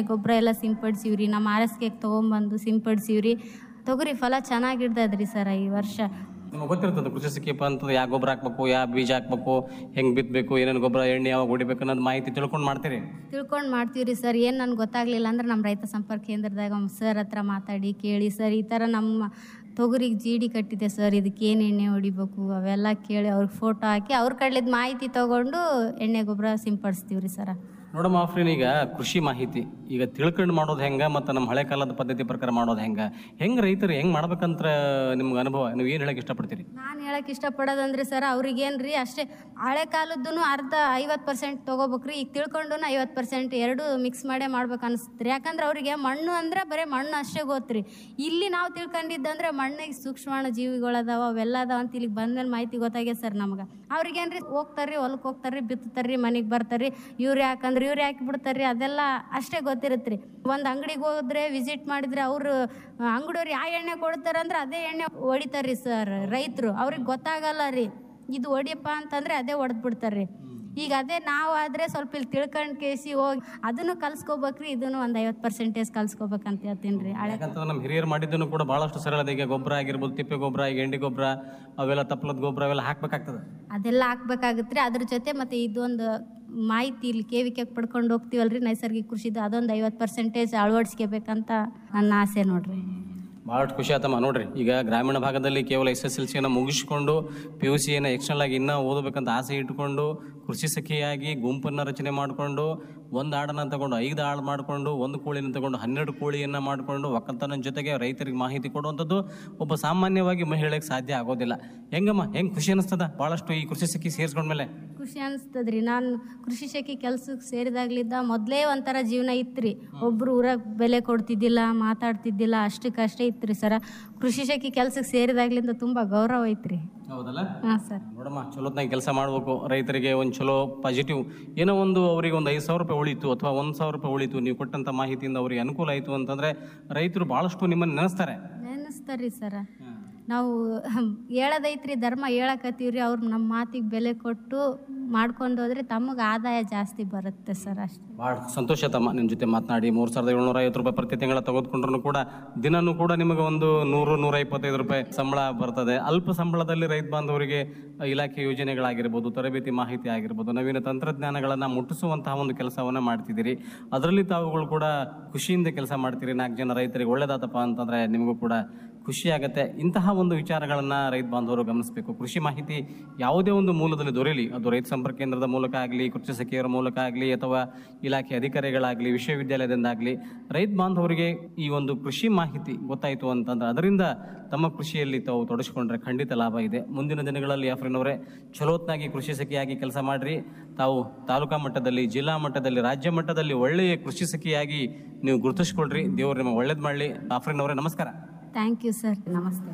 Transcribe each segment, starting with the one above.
ಗೊಬ್ಬರ ಎಲ್ಲ ಸಿಂಪಡಿಸಿವ್ರಿ ನಮ್ಮ ಆರ್ ಎಸ್ ಕೆಗೆ ತೊಗೊಂಬಂದು ಸಿಂಪಡಿಸಿವ್ರಿ ತೊಗರಿ ಫಲ ಚೆನ್ನಾಗಿಡ್ದದ್ರಿ ಸರ ಈ ವರ್ಷ ನಿಮಗೆ ಗೊತ್ತಿರ್ತದೆ ಕೃಷಿ ಸಖಿಯಪ್ಪ ಅಂತಂದ್ರೆ ಯಾವ ಗೊಬ್ಬರ ಹಾಕ್ಬೇಕು ಯಾವ ಬೀಜ ಹಾಕ್ಬೇಕು ಹೆಂಗೆ ಬಿತ್ತಬೇಕು ಏನೇನು ಗೊಬ್ಬರ ಎಣ್ಣೆ ಯಾವಾಗ ಹೊಡಿಬೇಕು ಅನ್ನೋದು ಮಾಹಿತಿ ತಿಳ್ಕೊಂಡು ಮಾಡ್ತೀರಿ ತಿಳ್ಕೊಂಡು ಮಾಡ್ತೀವ್ರಿ ಸರ್ ಏನು ನನ್ಗೆ ಗೊತ್ತಾಗ್ಲಿಲ್ಲ ಅಂದ್ರೆ ನಮ್ಮ ರೈತ ಸಂಪರ್ಕ ಕೇಂದ್ರದಾಗ ಸರ್ ಹತ್ರ ಮಾತಾಡಿ ಕೇಳಿ ಸರ್ ಈ ಥರ ನಮ್ಮ ತೊಗರಿಗೆ ಜೀಡಿ ಕಟ್ಟಿದೆ ಸರ್ ಇದಕ್ಕೆ ಏನು ಎಣ್ಣೆ ಹೊಡಿಬೇಕು ಅವೆಲ್ಲ ಕೇಳಿ ಅವ್ರಿಗೆ ಫೋಟೋ ಹಾಕಿ ಅವ್ರ ಕಡ್ಲಿದ್ ಮಾಹಿತಿ ತೊಗೊಂಡು ಎಣ್ಣೆ ಗೊಬ್ಬರ ಸಿಂಪಡಿಸ್ತೀವ್ರಿ ಸರ ನೋಡಮ್ಮ ಆಫ್ರಿನ್ ಈಗ ಕೃಷಿ ಮಾಹಿತಿ ಈಗ ತಿಳ್ಕೊಂಡು ಮಾಡೋದು ಹೆಂಗ ಮತ್ತು ನಮ್ಮ ಹಳೆ ಕಾಲದ ಪದ್ಧತಿ ಪ್ರಕಾರ ಮಾಡೋದು ಹೆಂಗ ಹೆಂಗೆ ರೈತರು ಹೆಂಗೆ ಮಾಡ್ಬೇಕಂತ ನಿಮ್ಗೆ ಅನುಭವ ನೀವು ಏನು ಹೇಳಕ್ಕೆ ಇಷ್ಟಪಡ್ತೀರಿ ನಾನು ಹೇಳಕ್ ಇಷ್ಟಪಡೋದಂದ್ರೆ ಸರ್ ಅವ್ರಿಗೇನ್ರಿ ಅಷ್ಟೇ ಹಳೆ ಕಾಲದ್ದು ಅರ್ಧ ಐವತ್ತು ಪರ್ಸೆಂಟ್ ತೊಗೋಬೇಕ್ರಿ ಈಗ ತಿಳ್ಕೊಂಡು ಐವತ್ತು ಪರ್ಸೆಂಟ್ ಎರಡು ಮಿಕ್ಸ್ ಮಾಡೇ ಮಾಡ್ಬೇಕು ಅನಿಸ್ತ್ರಿ ಯಾಕಂದ್ರೆ ಅವರಿಗೆ ಮಣ್ಣು ಅಂದ್ರೆ ಬರೀ ಮಣ್ಣು ಅಷ್ಟೇ ಗೊತ್ತ್ರಿ ಇಲ್ಲಿ ನಾವು ತಿಳ್ಕೊಂಡಿದ್ದಂದ್ರೆ ಮಣ್ಣಿಗೆ ಸೂಕ್ಷ್ಮಾಣು ಜೀವಿಗಳದಾವ ಅವೆಲ್ಲ ಅದಾವ ಅಂತ ಇಲ್ಲಿಗೆ ಬಂದ್ಮೇಲೆ ಮಾಹಿತಿ ಗೊತ್ತಾಗ್ಯದ ಸರ್ ನಮ್ಗೆ ಅವ್ರಿಗೇನ್ರಿ ಹೋಗ್ತಾರ್ರಿ ಹೊಲಕ್ಕೆ ಹೋಗ್ತಾರ್ರಿ ಬಿತ್ತಾರ್ರಿ ಮನೆಗೆ ಬರ್ತಾರ್ರಿ ಇವ್ರು ಯಾಕಂದ್ರೆ ಇವ್ರು ಯಾಕೆ ಬಿಡ್ತಾರ್ರಿ ಅದೆಲ್ಲ ಅಷ್ಟೇ ಗೊತ್ತಿರುತ್ತೆ ಒಂದು ಅಂಗಡಿಗೆ ಹೋದ್ರೆ ವಿಸಿಟ್ ಮಾಡಿದ್ರೆ ಅವರು ಅಂಗಡಿಯವ್ರು ಯಾವ ಎಣ್ಣೆ ಕೊಡ್ತಾರಂದ್ರೆ ಅದೇ ಎಣ್ಣೆ ಹೊಡಿತಾರ್ರಿ ಸರ್ ರೈತರು ಅವ್ರಿಗೆ ಗೊತ್ತಾಗಲ್ಲ ರೀ ಇದು ಹೊಡಿಯಪ್ಪ ಅಂತಂದ್ರೆ ಅದೇ ಹೊಡೆದ್ ಬಿಡ್ತಾರ್ರಿ ಈಗ ಅದೇ ನಾವು ಆದ್ರೆ ಸ್ವಲ್ಪ ಇಲ್ಲಿ ತಿಳ್ಕೊಂಡ್ ಕೇಸಿ ಹೋಗಿ ಅದನ್ನು ಕಲ್ಸ್ಕೋಬೇಕ್ರಿ ಇದನ್ನು ಒಂದು ಐವತ್ತು ಪರ್ಸೆಂಟೇಜ್ ಕಲ್ಸ್ಕೋಬೇಕಂತ ಹೇಳ್ತೀನಿ ರೀ ಹಳೆ ಯಾಕಂತಂದ್ರೆ ನಮ್ಮ ಹಿರಿಯರು ಮಾಡಿದ್ದನ್ನು ಕೂಡ ಭಾಳಷ್ಟು ಸರಳ ಇದೆ ಈಗ ಗೊಬ್ಬರ ಆಗಿರ್ಬೋದು ತಿಪ್ಪೆ ಗೊಬ್ಬರ ಈಗ ಎಂಡಿ ಗೊಬ್ಬರ ಅವೆಲ್ಲ ತಪ್ಪಲದ ಗೊಬ್ಬರ ಅವೆಲ್ಲ ಹಾಕ್ಬೇಕಾಗ್ತದೆ ಅದೆಲ್ಲ ಹಾಕ್ಬೇಕಾಗತ್ರಿ ಅದ್ರ ಜೊತೆ ಮತ್ತೆ ಇದೊಂದು ಮಾಹಿತಿ ಇಲ್ಲಿ ಕೇವಿಕೆ ಪಡ್ಕೊಂಡು ಹೋಗ್ತೀವಲ್ರಿ ನೈಸರ್ಗಿಕ ಕೃಷಿದು ಅದೊಂದು ಐವತ್ತು ಪರ್ಸೆಂಟೇಜ್ ಅಳವಡಿಸ್ಕೋಬೇಕಂತ ನನ್ನ ಆಸೆ ನೋಡ್ರಿ ಭಾಳಷ್ಟು ಖುಷಿ ಆತಮ್ಮ ನೋಡ್ರಿ ಈಗ ಗ್ರಾಮೀಣ ಭಾಗದಲ್ಲಿ ಕೇವಲ ಎಸ್ ಎಸ್ ಎಲ್ ಸಿಯನ್ನು ಮುಗಿಸ್ಕೊಂಡು ಪಿ ಯು ಸಿಯನ್ನು ಎಕ್ಸ್ಟರ್ನಲ್ ಆಗಿ ಇನ್ನೂ ಓದಬೇಕಂತ ಆಸೆ ಇಟ್ಕೊಂಡು ಕೃಷಿ ಸಖಿಯಾಗಿ ಗುಂಪನ್ನು ರಚನೆ ಮಾಡಿಕೊಂಡು ಒಂದು ಆಡನ್ನು ತಗೊಂಡು ಐದು ಆಳು ಮಾಡಿಕೊಂಡು ಒಂದು ಕೋಳಿನ ತಗೊಂಡು ಹನ್ನೆರಡು ಕೋಳಿಯನ್ನು ಮಾಡಿಕೊಂಡು ಒಕ್ಕಲ್ತನ ಜೊತೆಗೆ ರೈತರಿಗೆ ಮಾಹಿತಿ ಕೊಡುವಂಥದ್ದು ಒಬ್ಬ ಸಾಮಾನ್ಯವಾಗಿ ಮಹಿಳೆಗೆ ಸಾಧ್ಯ ಆಗೋದಿಲ್ಲ ಹೆಂಗಮ್ಮ ಹೆಂಗೆ ಖುಷಿ ಅನಿಸ್ತದ ಭಾಳಷ್ಟು ಈ ಕೃಷಿ ಸಖಿ ಸೇರಿಸ್ಕೊಂಡ್ಮೇಲೆ ಖುಷಿ ಅನಿಸ್ತದ್ರಿ ನಾನು ಕೃಷಿ ಶಾಖೆ ಕೆಲ್ಸಕ್ಕೆ ಸೇರಿದಾಗ್ಲಿದ್ದ ಮೊದಲೇ ಒಂಥರ ಜೀವನ ಇತ್ರಿ ಒಬ್ರು ಊರಾಗ ಬೆಲೆ ಕೊಡ್ತಿದ್ದಿಲ್ಲ ಮಾತಾಡ್ತಿದ್ದಿಲ್ಲ ಅಷ್ಟಕ್ಕಷ್ಟೇ ಇತ್ರಿ ಸರ ಕೃಷಿ ಶಾಖೆ ಕೆಲ್ಸಕ್ಕೆ ಸೇರಿದಾಗ್ಲಿಂದ ತುಂಬ ಗೌರವ ಐತ್ರಿ ಹೌದಲ್ಲ ಹಾಂ ಸರ್ ನೋಡಮ್ಮ ಚಲೋತ್ನಾಗ ಕೆಲಸ ಮಾಡಬೇಕು ರೈತರಿಗೆ ಒಂದು ಚಲೋ ಪಾಸಿಟಿವ್ ಏನೋ ಒಂದು ಅವರಿಗೆ ಒಂದು ಐದು ಸಾವಿರ ರೂಪಾಯಿ ಉಳಿತು ಅಥವಾ ಒಂದು ಸಾವಿರ ರೂಪಾಯಿ ಉಳಿತು ನೀವು ಕೊಟ್ಟಂಥ ಮಾಹಿತಿಯಿಂದ ಅವರಿಗೆ ಅನುಕೂಲ ಆಯಿತು ಅಂತಂದರೆ ರೈತರು ಭಾಳಷ್ಟು ನಿಮ್ಮನ್ನು ನೆನೆಸ್ತಾರೆ ನೆನೆಸ್ತಾರ್ರಿ ಸರ ನಾವು ಹೇಳದೈತ್ರಿ ಧರ್ಮ ಹೇಳಕತ್ತೀವ್ರಿ ಅವ್ರು ನಮ್ಮ ಮಾತಿಗೆ ಬೆಲೆ ಕೊಟ್ಟು ಮಾಡ್ಕೊಂಡು ಹೋದ್ರೆ ತಮಗೆ ಆದಾಯ ಜಾಸ್ತಿ ಬರುತ್ತೆ ಸರ್ ಅಷ್ಟೇ ಭಾಳ ಸಂತೋಷ ತಮ್ಮ ನಿಮ್ಮ ಜೊತೆ ಮಾತನಾಡಿ ಮೂರು ಸಾವಿರದ ಏಳ್ನೂರ ಐವತ್ತು ರೂಪಾಯಿ ಪ್ರತಿ ತಿಂಗಳ ತೆಗೆದುಕೊಂಡ್ರು ಕೂಡ ದಿನನೂ ಕೂಡ ನಿಮಗೆ ಒಂದು ನೂರು ನೂರ ಇಪ್ಪತ್ತೈದು ರೂಪಾಯಿ ಸಂಬಳ ಬರ್ತದೆ ಅಲ್ಪ ಸಂಬಳದಲ್ಲಿ ರೈತ ಬಾಂಧವರಿಗೆ ಇಲಾಖೆ ಯೋಜನೆಗಳಾಗಿರ್ಬೋದು ತರಬೇತಿ ಮಾಹಿತಿ ಆಗಿರ್ಬೋದು ನವೀನ ತಂತ್ರಜ್ಞಾನಗಳನ್ನು ಮುಟ್ಟಿಸುವಂತಹ ಒಂದು ಕೆಲಸವನ್ನು ಮಾಡ್ತಿದ್ದೀರಿ ಅದರಲ್ಲಿ ತಾವುಗಳು ಕೂಡ ಖುಷಿಯಿಂದ ಕೆಲಸ ಮಾಡ್ತೀರಿ ನಾಲ್ಕು ಜನ ರೈತರಿಗೆ ಒಳ್ಳೇದಾತಪ್ಪ ಅಂತಂದರೆ ನಿಮಗೂ ಕೂಡ ಖುಷಿ ಆಗುತ್ತೆ ಇಂತಹ ಒಂದು ವಿಚಾರಗಳನ್ನು ರೈತ ಬಾಂಧವರು ಗಮನಿಸಬೇಕು ಕೃಷಿ ಮಾಹಿತಿ ಯಾವುದೇ ಒಂದು ಮೂಲದಲ್ಲಿ ದೊರೆಯಲಿ ಅದು ರೈತ ಸಂಪರ್ಕ ಕೇಂದ್ರದ ಮೂಲಕ ಆಗಲಿ ಕೃಷಿ ಸಖಿಯರ ಮೂಲಕ ಆಗಲಿ ಅಥವಾ ಇಲಾಖೆ ಅಧಿಕಾರಿಗಳಾಗಲಿ ವಿಶ್ವವಿದ್ಯಾಲಯದಿಂದಾಗಲಿ ರೈತ ಬಾಂಧವರಿಗೆ ಈ ಒಂದು ಕೃಷಿ ಮಾಹಿತಿ ಗೊತ್ತಾಯಿತು ಅಂತಂದ್ರೆ ಅದರಿಂದ ತಮ್ಮ ಕೃಷಿಯಲ್ಲಿ ತಾವು ತೊಡಗಿಸ್ಕೊಂಡ್ರೆ ಖಂಡಿತ ಲಾಭ ಇದೆ ಮುಂದಿನ ದಿನಗಳಲ್ಲಿ ಆಫ್ರಿನವರೇ ಚಲೋತ್ನಾಗಿ ಕೃಷಿ ಸಖಿಯಾಗಿ ಕೆಲಸ ಮಾಡಿರಿ ತಾವು ತಾಲೂಕಾ ಮಟ್ಟದಲ್ಲಿ ಜಿಲ್ಲಾ ಮಟ್ಟದಲ್ಲಿ ರಾಜ್ಯ ಮಟ್ಟದಲ್ಲಿ ಒಳ್ಳೆಯ ಕೃಷಿ ಸಖಿಯಾಗಿ ನೀವು ಗುರುತಿಸ್ಕೊಳ್ರಿ ದೇವರು ನಿಮಗೆ ಒಳ್ಳೇದು ಮಾಡಲಿ ಆಫ್ರಿನವರೇ ನಮಸ್ಕಾರ ಥ್ಯಾಂಕ್ ಯು ಸರ್ ನಮಸ್ತೆ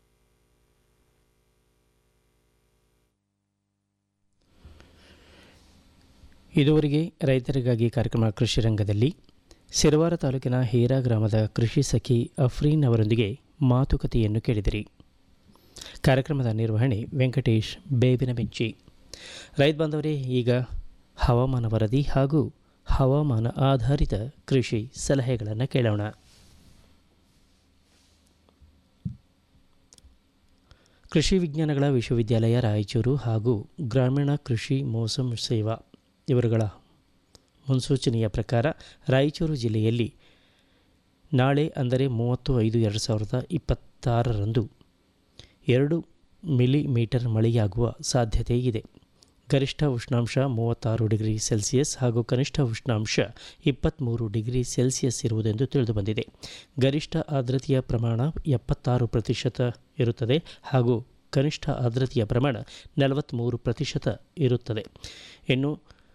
ಇದುವರೆಗೆ ರೈತರಿಗಾಗಿ ಕಾರ್ಯಕ್ರಮ ಕೃಷಿ ರಂಗದಲ್ಲಿ ಸಿರವಾರ ತಾಲೂಕಿನ ಹೀರಾ ಗ್ರಾಮದ ಕೃಷಿ ಸಖಿ ಅಫ್ರೀನ್ ಅವರೊಂದಿಗೆ ಮಾತುಕತೆಯನ್ನು ಕೇಳಿದಿರಿ ಕಾರ್ಯಕ್ರಮದ ನಿರ್ವಹಣೆ ವೆಂಕಟೇಶ್ ಬೇವಿನ ಬೆಂಚಿ ರೈತ ಬಾಂಧವರೇ ಈಗ ಹವಾಮಾನ ವರದಿ ಹಾಗೂ ಹವಾಮಾನ ಆಧಾರಿತ ಕೃಷಿ ಸಲಹೆಗಳನ್ನು ಕೇಳೋಣ ಕೃಷಿ ವಿಜ್ಞಾನಗಳ ವಿಶ್ವವಿದ್ಯಾಲಯ ರಾಯಚೂರು ಹಾಗೂ ಗ್ರಾಮೀಣ ಕೃಷಿ ಮೋಸಂ ಸೇವಾ ಇವರುಗಳ ಮುನ್ಸೂಚನೆಯ ಪ್ರಕಾರ ರಾಯಚೂರು ಜಿಲ್ಲೆಯಲ್ಲಿ ನಾಳೆ ಅಂದರೆ ಮೂವತ್ತು ಐದು ಎರಡು ಸಾವಿರದ ಇಪ್ಪತ್ತಾರರಂದು ಎರಡು ಮಿಲಿಮೀಟರ್ ಮಳೆಯಾಗುವ ಸಾಧ್ಯತೆ ಇದೆ ಗರಿಷ್ಠ ಉಷ್ಣಾಂಶ ಮೂವತ್ತಾರು ಡಿಗ್ರಿ ಸೆಲ್ಸಿಯಸ್ ಹಾಗೂ ಕನಿಷ್ಠ ಉಷ್ಣಾಂಶ ಇಪ್ಪತ್ತ್ಮೂರು ಡಿಗ್ರಿ ಸೆಲ್ಸಿಯಸ್ ಇರುವುದೆಂದು ತಿಳಿದುಬಂದಿದೆ ಗರಿಷ್ಠ ಆರ್ದ್ರತೆಯ ಪ್ರಮಾಣ ಎಪ್ಪತ್ತಾರು ಪ್ರತಿಶತ ಇರುತ್ತದೆ ಹಾಗೂ ಕನಿಷ್ಠ ಆರ್ದ್ರತೆಯ ಪ್ರಮಾಣ ನಲವತ್ತ್ಮೂರು ಪ್ರತಿಶತ ಇರುತ್ತದೆ ಇನ್ನು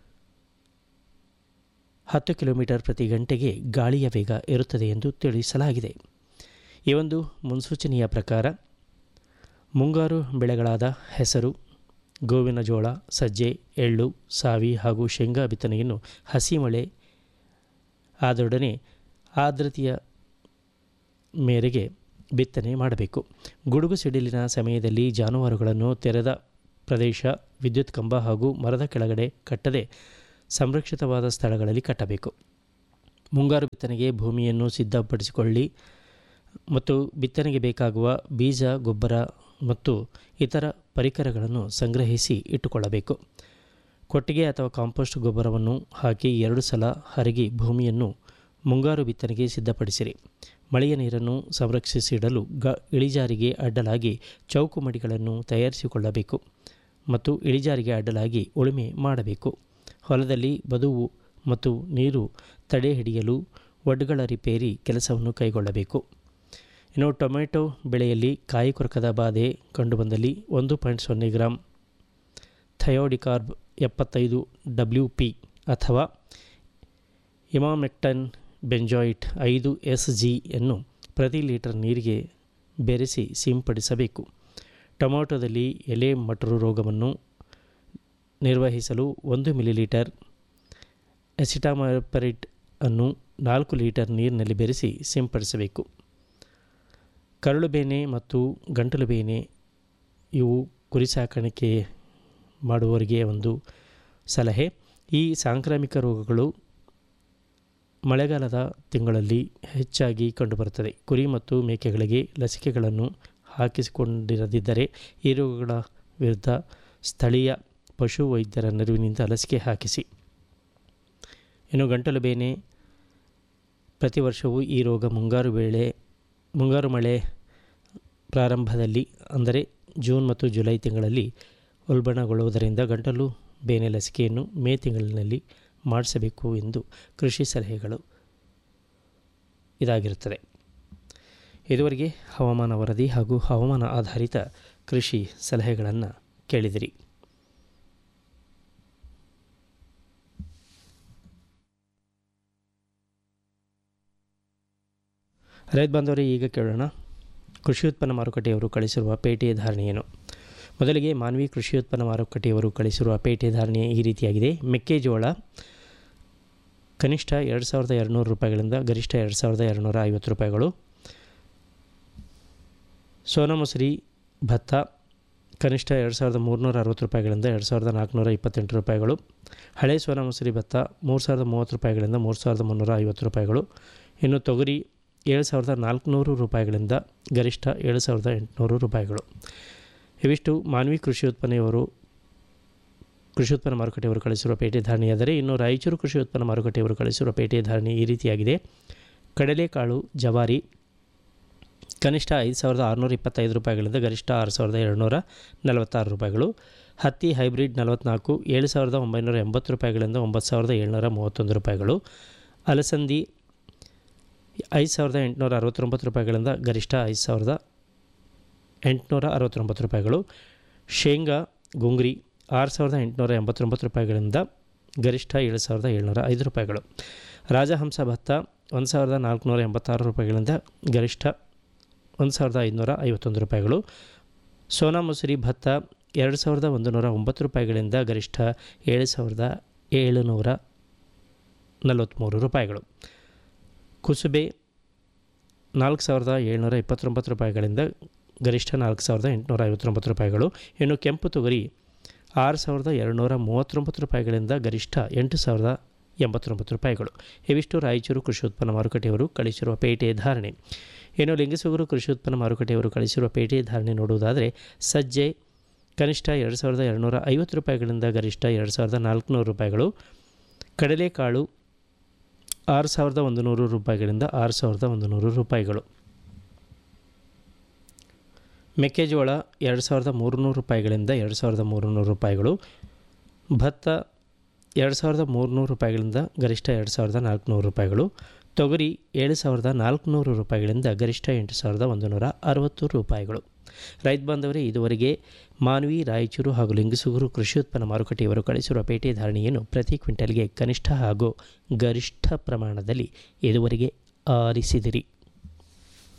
ಹತ್ತು ಕಿಲೋಮೀಟರ್ ಪ್ರತಿ ಗಂಟೆಗೆ ಗಾಳಿಯ ವೇಗ ಇರುತ್ತದೆ ಎಂದು ತಿಳಿಸಲಾಗಿದೆ ಈ ಒಂದು ಮುನ್ಸೂಚನೆಯ ಪ್ರಕಾರ ಮುಂಗಾರು ಬೆಳೆಗಳಾದ ಹೆಸರು ಗೋವಿನ ಜೋಳ ಸಜ್ಜೆ ಎಳ್ಳು ಸಾವಿ ಹಾಗೂ ಶೇಂಗಾ ಬಿತ್ತನೆಯನ್ನು ಹಸಿ ಮಳೆ ಆದೊಡನೆ ಆರ್ದ್ರತೆಯ ಮೇರೆಗೆ ಬಿತ್ತನೆ ಮಾಡಬೇಕು ಗುಡುಗು ಸಿಡಿಲಿನ ಸಮಯದಲ್ಲಿ ಜಾನುವಾರುಗಳನ್ನು ತೆರೆದ ಪ್ರದೇಶ ವಿದ್ಯುತ್ ಕಂಬ ಹಾಗೂ ಮರದ ಕೆಳಗಡೆ ಕಟ್ಟದೆ ಸಂರಕ್ಷಿತವಾದ ಸ್ಥಳಗಳಲ್ಲಿ ಕಟ್ಟಬೇಕು ಮುಂಗಾರು ಬಿತ್ತನೆಗೆ ಭೂಮಿಯನ್ನು ಸಿದ್ಧಪಡಿಸಿಕೊಳ್ಳಿ ಮತ್ತು ಬಿತ್ತನೆಗೆ ಬೇಕಾಗುವ ಬೀಜ ಗೊಬ್ಬರ ಮತ್ತು ಇತರ ಪರಿಕರಗಳನ್ನು ಸಂಗ್ರಹಿಸಿ ಇಟ್ಟುಕೊಳ್ಳಬೇಕು ಕೊಟ್ಟಿಗೆ ಅಥವಾ ಕಾಂಪೋಸ್ಟ್ ಗೊಬ್ಬರವನ್ನು ಹಾಕಿ ಎರಡು ಸಲ ಹರಗಿ ಭೂಮಿಯನ್ನು ಮುಂಗಾರು ಬಿತ್ತನೆಗೆ ಸಿದ್ಧಪಡಿಸಿರಿ ಮಳೆಯ ನೀರನ್ನು ಸಂರಕ್ಷಿಸಿಡಲು ಗ ಇಳಿಜಾರಿಗೆ ಅಡ್ಡಲಾಗಿ ಚೌಕು ಮಡಿಗಳನ್ನು ತಯಾರಿಸಿಕೊಳ್ಳಬೇಕು ಮತ್ತು ಇಳಿಜಾರಿಗೆ ಅಡ್ಡಲಾಗಿ ಉಳುಮೆ ಮಾಡಬೇಕು ಹೊಲದಲ್ಲಿ ಬದುವು ಮತ್ತು ನೀರು ತಡೆ ಹಿಡಿಯಲು ಒಡ್ಡುಗಳ ರಿಪೇರಿ ಕೆಲಸವನ್ನು ಕೈಗೊಳ್ಳಬೇಕು ಇನ್ನು ಟೊಮೆಟೊ ಬೆಳೆಯಲ್ಲಿ ಕಾಯಿ ಕೊರಕದ ಬಾಧೆ ಕಂಡುಬಂದಲ್ಲಿ ಒಂದು ಪಾಯಿಂಟ್ ಸೊನ್ನೆ ಗ್ರಾಂ ಥಯೋಡಿಕಾರ್ಬ್ ಎಪ್ಪತ್ತೈದು ಡಬ್ಲ್ಯೂ ಪಿ ಅಥವಾ ಇಮಾಮೆಕ್ಟನ್ ಬೆಂಜಾಯಿಟ್ ಐದು ಎಸ್ ಜಿಯನ್ನು ಪ್ರತಿ ಲೀಟರ್ ನೀರಿಗೆ ಬೆರೆಸಿ ಸಿಂಪಡಿಸಬೇಕು ಟೊಮೆಟೊದಲ್ಲಿ ಎಲೆ ಮಟರು ರೋಗವನ್ನು ನಿರ್ವಹಿಸಲು ಒಂದು ಮಿಲಿಲೀಟರ್ ಎಸಿಟಾಮಪರಿಟ್ ಅನ್ನು ನಾಲ್ಕು ಲೀಟರ್ ನೀರಿನಲ್ಲಿ ಬೆರೆಸಿ ಸಿಂಪಡಿಸಬೇಕು ಕರಳು ಬೇನೆ ಮತ್ತು ಗಂಟಲು ಬೇನೆ ಇವು ಕುರಿ ಸಾಕಾಣಿಕೆ ಮಾಡುವವರಿಗೆ ಒಂದು ಸಲಹೆ ಈ ಸಾಂಕ್ರಾಮಿಕ ರೋಗಗಳು ಮಳೆಗಾಲದ ತಿಂಗಳಲ್ಲಿ ಹೆಚ್ಚಾಗಿ ಕಂಡುಬರುತ್ತದೆ ಕುರಿ ಮತ್ತು ಮೇಕೆಗಳಿಗೆ ಲಸಿಕೆಗಳನ್ನು ಹಾಕಿಸಿಕೊಂಡಿರದಿದ್ದರೆ ಈ ರೋಗಗಳ ವಿರುದ್ಧ ಸ್ಥಳೀಯ ಪಶು ವೈದ್ಯರ ನೆರವಿನಿಂದ ಲಸಿಕೆ ಹಾಕಿಸಿ ಇನ್ನು ಗಂಟಲು ಬೇನೆ ಪ್ರತಿ ವರ್ಷವೂ ಈ ರೋಗ ಮುಂಗಾರು ವೇಳೆ ಮುಂಗಾರು ಮಳೆ ಪ್ರಾರಂಭದಲ್ಲಿ ಅಂದರೆ ಜೂನ್ ಮತ್ತು ಜುಲೈ ತಿಂಗಳಲ್ಲಿ ಉಲ್ಬಣಗೊಳ್ಳುವುದರಿಂದ ಗಂಟಲು ಬೇನೆ ಲಸಿಕೆಯನ್ನು ಮೇ ತಿಂಗಳಿನಲ್ಲಿ ಮಾಡಿಸಬೇಕು ಎಂದು ಕೃಷಿ ಸಲಹೆಗಳು ಇದಾಗಿರುತ್ತದೆ ಇದುವರೆಗೆ ಹವಾಮಾನ ವರದಿ ಹಾಗೂ ಹವಾಮಾನ ಆಧಾರಿತ ಕೃಷಿ ಸಲಹೆಗಳನ್ನು ಕೇಳಿದಿರಿ ರೈತ ಬಾಂಧವರೇ ಈಗ ಕೇಳೋಣ ಕೃಷಿ ಉತ್ಪನ್ನ ಮಾರುಕಟ್ಟೆಯವರು ಕಳಿಸಿರುವ ಪೇಟೆಯ ಧಾರಣೆಯನ್ನು ಮೊದಲಿಗೆ ಮಾನ್ವಿ ಕೃಷಿ ಉತ್ಪನ್ನ ಮಾರುಕಟ್ಟೆಯವರು ಕಳಿಸಿರುವ ಪೇಟೆ ಧಾರಣೆ ಈ ರೀತಿಯಾಗಿದೆ ಮೆಕ್ಕೆಜೋಳ ಕನಿಷ್ಠ ಎರಡು ಸಾವಿರದ ಎರಡುನೂರು ರೂಪಾಯಿಗಳಿಂದ ಗರಿಷ್ಠ ಎರಡು ಸಾವಿರದ ಎರಡುನೂರ ಐವತ್ತು ರೂಪಾಯಿಗಳು ಸೋನಾ ಮಸೂರಿ ಭತ್ತ ಕನಿಷ್ಠ ಎರಡು ಸಾವಿರದ ಮೂರುನೂರ ಅರವತ್ತು ರೂಪಾಯಿಗಳಿಂದ ಎರಡು ಸಾವಿರದ ನಾಲ್ಕುನೂರ ಇಪ್ಪತ್ತೆಂಟು ರೂಪಾಯಿಗಳು ಹಳೆ ಸೋನಾ ಮಸೂರಿ ಭತ್ತ ಮೂರು ಸಾವಿರದ ಮೂವತ್ತು ರೂಪಾಯಿಗಳಿಂದ ಮೂರು ಸಾವಿರದ ಮುನ್ನೂರ ಐವತ್ತು ರೂಪಾಯಿಗಳು ಇನ್ನು ತೊಗರಿ ಏಳು ಸಾವಿರದ ನಾಲ್ಕುನೂರು ರೂಪಾಯಿಗಳಿಂದ ಗರಿಷ್ಠ ಏಳು ಸಾವಿರದ ಎಂಟುನೂರು ರೂಪಾಯಿಗಳು ಇವಿಷ್ಟು ಮಾನ್ವಿ ಕೃಷಿ ಉತ್ಪನ್ನವರು ಕೃಷಿ ಉತ್ಪನ್ನ ಮಾರುಕಟ್ಟೆಯವರು ಕಳಿಸಿರುವ ಪೇಟೆ ಧಾರಣೆಯಾದರೆ ಇನ್ನು ರಾಯಚೂರು ಕೃಷಿ ಉತ್ಪನ್ನ ಮಾರುಕಟ್ಟೆಯವರು ಕಳಿಸಿರುವ ಪೇಟೆ ಧಾರಣೆ ಈ ರೀತಿಯಾಗಿದೆ ಕಡಲೆಕಾಳು ಜವಾರಿ ಕನಿಷ್ಠ ಐದು ಸಾವಿರದ ಆರುನೂರ ಇಪ್ಪತ್ತೈದು ರೂಪಾಯಿಗಳಿಂದ ಗರಿಷ್ಠ ಆರು ಸಾವಿರದ ಎರಡುನೂರ ನಲವತ್ತಾರು ರೂಪಾಯಿಗಳು ಹತ್ತಿ ಹೈಬ್ರಿಡ್ ನಲವತ್ನಾಲ್ಕು ಏಳು ಸಾವಿರದ ಒಂಬೈನೂರ ಎಂಬತ್ತು ರೂಪಾಯಿಗಳಿಂದ ಒಂಬತ್ತು ಸಾವಿರದ ಏಳ್ನೂರ ಮೂವತ್ತೊಂದು ರೂಪಾಯಿಗಳು ಅಲಸಂದಿ ಐದು ಸಾವಿರದ ಎಂಟುನೂರ ಅರವತ್ತೊಂಬತ್ತು ರೂಪಾಯಿಗಳಿಂದ ಗರಿಷ್ಠ ಐದು ಸಾವಿರದ ಎಂಟುನೂರ ಅರವತ್ತೊಂಬತ್ತು ರೂಪಾಯಿಗಳು ಶೇಂಗಾ ಗುಂಗ್ರಿ ಆರು ಸಾವಿರದ ಎಂಟುನೂರ ಎಂಬತ್ತೊಂಬತ್ತು ರೂಪಾಯಿಗಳಿಂದ ಗರಿಷ್ಠ ಏಳು ಸಾವಿರದ ಏಳ್ನೂರ ಐದು ರೂಪಾಯಿಗಳು ರಾಜಹಂಸ ಭತ್ತ ಒಂದು ಸಾವಿರದ ನಾಲ್ಕುನೂರ ಎಂಬತ್ತಾರು ರೂಪಾಯಿಗಳಿಂದ ಗರಿಷ್ಠ ಒಂದು ಸಾವಿರದ ಐದುನೂರ ಐವತ್ತೊಂದು ರೂಪಾಯಿಗಳು ಸೋನಾ ಮಸೂರಿ ಭತ್ತ ಎರಡು ಸಾವಿರದ ಒಂದು ನೂರ ಒಂಬತ್ತು ರೂಪಾಯಿಗಳಿಂದ ಗರಿಷ್ಠ ಏಳು ಸಾವಿರದ ಏಳುನೂರ ನಲವತ್ತ್ಮೂರು ರೂಪಾಯಿಗಳು ಕುಸುಬೆ ನಾಲ್ಕು ಸಾವಿರದ ಏಳ್ನೂರ ಇಪ್ಪತ್ತೊಂಬತ್ತು ರೂಪಾಯಿಗಳಿಂದ ಗರಿಷ್ಠ ನಾಲ್ಕು ಸಾವಿರದ ಎಂಟುನೂರ ಐವತ್ತೊಂಬತ್ತು ರೂಪಾಯಿಗಳು ಇನ್ನು ಕೆಂಪು ತೊಗರಿ ಆರು ಸಾವಿರದ ಎರಡುನೂರ ಮೂವತ್ತೊಂಬತ್ತು ರೂಪಾಯಿಗಳಿಂದ ಗರಿಷ್ಠ ಎಂಟು ಸಾವಿರದ ಎಂಬತ್ತೊಂಬತ್ತು ರೂಪಾಯಿಗಳು ಇವಿಷ್ಟು ರಾಯಚೂರು ಕೃಷಿ ಉತ್ಪನ್ನ ಮಾರುಕಟ್ಟೆಯವರು ಕಳಿಸಿರುವ ಪೇಟೆ ಧಾರಣೆ ಇನ್ನು ಲಿಂಗಸೂಗರು ಕೃಷಿ ಉತ್ಪನ್ನ ಮಾರುಕಟ್ಟೆಯವರು ಕಳಿಸಿರುವ ಪೇಟೆ ಧಾರಣೆ ನೋಡುವುದಾದರೆ ಸಜ್ಜೆ ಕನಿಷ್ಠ ಎರಡು ಸಾವಿರದ ಎರಡುನೂರ ಐವತ್ತು ರೂಪಾಯಿಗಳಿಂದ ಗರಿಷ್ಠ ಎರಡು ಸಾವಿರದ ನಾಲ್ಕುನೂರು ರೂಪಾಯಿಗಳು ಕಡಲೆಕಾಳು ಆರು ಸಾವಿರದ ಒಂದು ನೂರು ರೂಪಾಯಿಗಳಿಂದ ಆರು ಸಾವಿರದ ಒಂದು ನೂರು ರೂಪಾಯಿಗಳು ಮೆಕ್ಕೆಜೋಳ ಎರಡು ಸಾವಿರದ ಮೂರುನೂರು ರೂಪಾಯಿಗಳಿಂದ ಎರಡು ಸಾವಿರದ ಮೂರುನೂರು ರೂಪಾಯಿಗಳು ಭತ್ತ ಎರಡು ಸಾವಿರದ ಮೂರುನೂರು ರೂಪಾಯಿಗಳಿಂದ ಗರಿಷ್ಠ ಎರಡು ಸಾವಿರದ ನಾಲ್ಕುನೂರು ರೂಪಾಯಿಗಳು ತೊಗರಿ ಏಳು ಸಾವಿರದ ನಾಲ್ಕುನೂರು ರೂಪಾಯಿಗಳಿಂದ ಗರಿಷ್ಠ ಎಂಟು ಸಾವಿರದ ಒಂದು ನೂರ ಅರವತ್ತು ರೂಪಾಯಿಗಳು ರೈತ ಬಾಂಧವರೇ ಇದುವರೆಗೆ ಮಾನ್ವಿ ರಾಯಚೂರು ಹಾಗೂ ಲಿಂಗಸೂಗೂರು ಕೃಷಿ ಉತ್ಪನ್ನ ಮಾರುಕಟ್ಟೆಯವರು ಕಳಿಸಿರುವ ಪೇಟೆ ಧಾರಣೆಯನ್ನು ಪ್ರತಿ ಕ್ವಿಂಟಲ್ಗೆ ಕನಿಷ್ಠ ಹಾಗೂ ಗರಿಷ್ಠ ಪ್ರಮಾಣದಲ್ಲಿ ಇದುವರೆಗೆ ಆರಿಸಿದಿರಿ